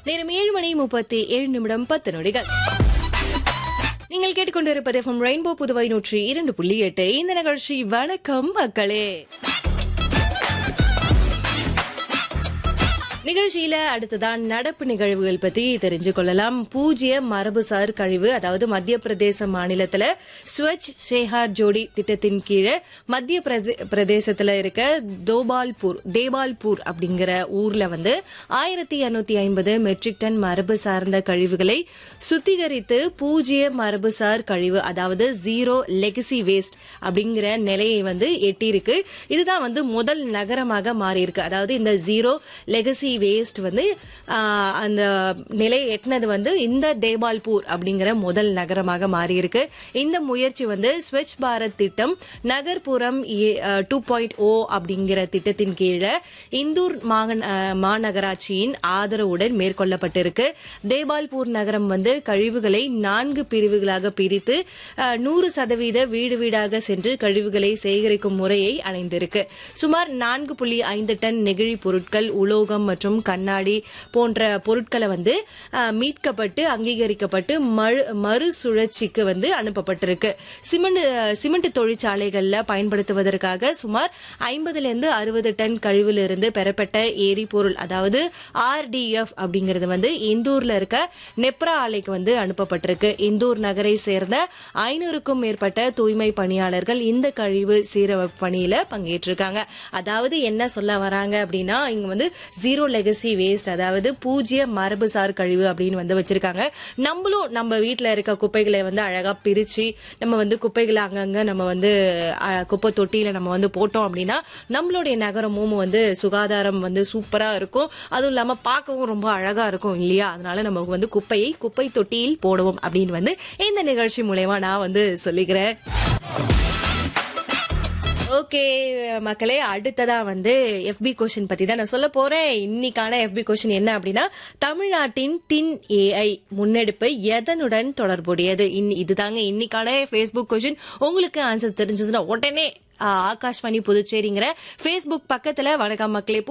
நேரம் ஏழு மணி முப்பத்தி ஏழு நிமிடம் பத்து நொடிகள் நீங்கள் கேட்டுக்கொண்டிருப்பது எஃப்எம் ரெயின்போ புதுவை நூற்றி இரண்டு புள்ளி எட்டு இந்த நிகழ்ச்சி வணக்கம் மக்களே நிகழ்ச்சியில அடுத்ததான் நடப்பு நிகழ்வுகள் பத்தி தெரிஞ்சு கொள்ளலாம் பூஜ்ய மரபுசார் கழிவு அதாவது மத்திய பிரதேச மாநிலத்துல ஸ்வச் ஷேஹார் ஜோடி திட்டத்தின் கீழே மத்திய பிரதே- பிரதேசத்துல இருக்க தோபால்பூர் தேபால்பூர் அப்படிங்கிற ஊர்ல வந்து ஆயிரத்தி இருநூத்தி ஐம்பது மெட்ரிக் டன் மரபு சார்ந்த கழிவுகளை சுத்திகரித்து பூஜ்ய மரபுசார் கழிவு அதாவது ஜீரோ லெகசி வேஸ்ட் அப்படிங்கிற நிலையை வந்து எட்டியிருக்கு இதுதான் வந்து முதல் நகரமாக மாறி இருக்கு அதாவது இந்த ஜீரோ லெகசி வேஸ்ட் வந்து ஆஹ், அந்த நிலையை எட்டினது வந்து இந்த தேபால்பூர் அப்படிங்கிற முதல் நகரமாக மாறி இருக்கு இந்த முயற்சி வந்து ஸ்வச் பாரத் திட்டம் நகர்ப்புறம் டூ பாயிண்ட் ஓ அப்படிங்கிற திட்டத்தின் கீழே இந்தூர் மாகன்- ஆஹ், மாநகராட்சியின் ஆதரவுடன் மேற்கொள்ளப்பட்டிருக்கு தேபால்பூர் நகரம் வந்து கழிவுகளை நான்கு பிரிவுகளாக பிரித்து ஆஹ், நூறு சதவீத வீடு வீடாக சென்று கழிவுகளை சேகரிக்கும் முறையை அணைந்திருக்கு சுமார் நான்கு புள்ளி ஐந்து டன் நெகிழி பொருட்கள் உலோகம் மற்றும் கண்ணாடி போன்ற பொருட்களை வந்து ஆஹ், மீட்கப்பட்டு அங்கீகரிக்கப்பட்டு மறு- மறுசுழற்சிக்கு வந்து அனுப்பப்பட்டிருக்கு சிமெண்ட் சிமெண்ட் தொழிற்சாலைகள்ல பயன்படுத்துவதற்காக சுமார் ஐம்பதுல இருந்து அறுபது டன் கழிவிலிருந்து பெறப்பட்ட எரிபொருள் அதாவது ஆர்டிஎஃப் அப்படிங்கிறது வந்து இந்தூர்ல இருக்க நெப்ரா ஆலைக்கு வந்து அனுப்பப்பட்டிருக்கு இந்தூர் நகரை சேர்ந்த ஐநூறுக்கும் மேற்பட்ட தூய்மை பணியாளர்கள் இந்த கழிவு சீரமைப்பு பணியில பங்கேற்றிருக்காங்க அதாவது என்ன சொல்ல வராங்க அப்படின்னா இங்க வந்து ஜீரோ லெகசி வேஸ்ட் அதாவது பூஜ்ய மரபுசார் கழிவு அப்படின்னு வந்து வச்சிருக்காங்க நம்மளும் நம்ம வீட்ல இருக்க குப்பைகளை வந்து அழகா பிரிச்சு நம்ம வந்து குப்பைகளை அங்கங்க நம்ம வந்து அஹ், குப்பை தொட்டியில நம்ம வந்து போட்டோம் அப்படின்னா நம்மளுடைய நகரமும் வந்து சுகாதாரம் வந்து சூப்பரா இருக்கும் அதுவும் இல்லாம பார்க்கவும் ரொம்ப அழகா இருக்கும் இல்லையா அதனால நம்ம வந்து குப்பையை குப்பை தொட்டியில் போடுவோம் அப்படின்னு வந்து இந்த நிகழ்ச்சி மூலயமா நான் வந்து சொல்லிக்கிறேன் ஓகே மக்களே அடுத்ததா வந்து எஃபி கொஷின் பத்தி தான் நான் சொல்ல போறேன் இன்னைக்கான எஃபி கொஷின் என்ன அப்படின்னா தமிழ்நாட்டின் டின் ஏஐ முன்னெடுப்பு எதனுடன் தொடர்புடையது இன்னி- இதுதாங்க இன்னைக்கான ஃபேஸ்புக் கொஷின் உங்களுக்கு ஆன்சர் தெரிஞ்சதுன்னா உடனே ஆ, ஆகாஷ்வாணி புதுச்சேரிங்கிற ஃபேஸ்புக் பக்கத்துல வணக்கம் மக்களே